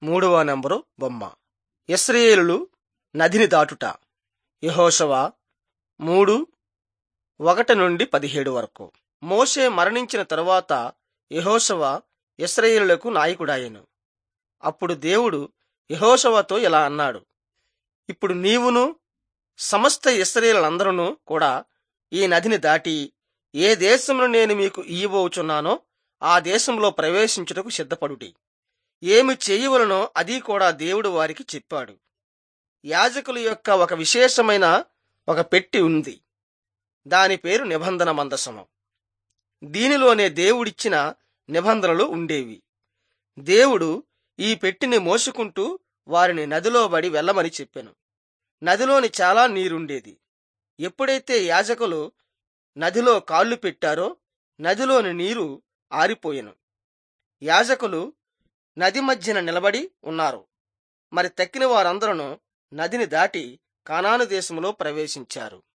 మూడవ నంబరు బొమ్మ ఇస్రాయేలులు నదిని దాటుట యెహోషువ మూడు ఒకటి నుండి పదిహేడు వరకు మోషే మరణించిన తరువాత యెహోషువ ఇస్రాయేలులకు నాయకుడాయెను అప్పుడు దేవుడు యెహోషువతో ఇలా అన్నాడు ఇప్పుడు నీవును సమస్త ఇస్రాయేలందరూ కూడా ఈ నదిని దాటి ఏ దేశంలో నేను మీకు ఇయ్యబోచున్నానో ఆ దేశంలో ప్రవేశించుటకు సిద్ధపడుడి ఏమి చేయవలనో అది కూడా దేవుడు వారికి చెప్పాడు యాజకుల యొక్క ఒక విశేషమైన ఒక పెట్టి ఉంది దాని పేరు నిబంధన మందసము దీనిలోనే దేవుడిచ్చిన నిబంధనలు ఉండేవి దేవుడు ఈ పెట్టిని మోసుకుంటూ వారిని నదిలో బడి వెళ్ళమని చెప్పెను నదిలోని చాలా నీరుండేది ఎప్పుడైతే యాజకులు నదిలో కాళ్ళు పెట్టారో నదిలోని నీరు ఆరిపోయెను యాజకులు నది మధ్యన నిలబడి ఉన్నారు మరి తక్కిన వారందరూ నదిని దాటి కానాను దేశంలో ప్రవేశించారు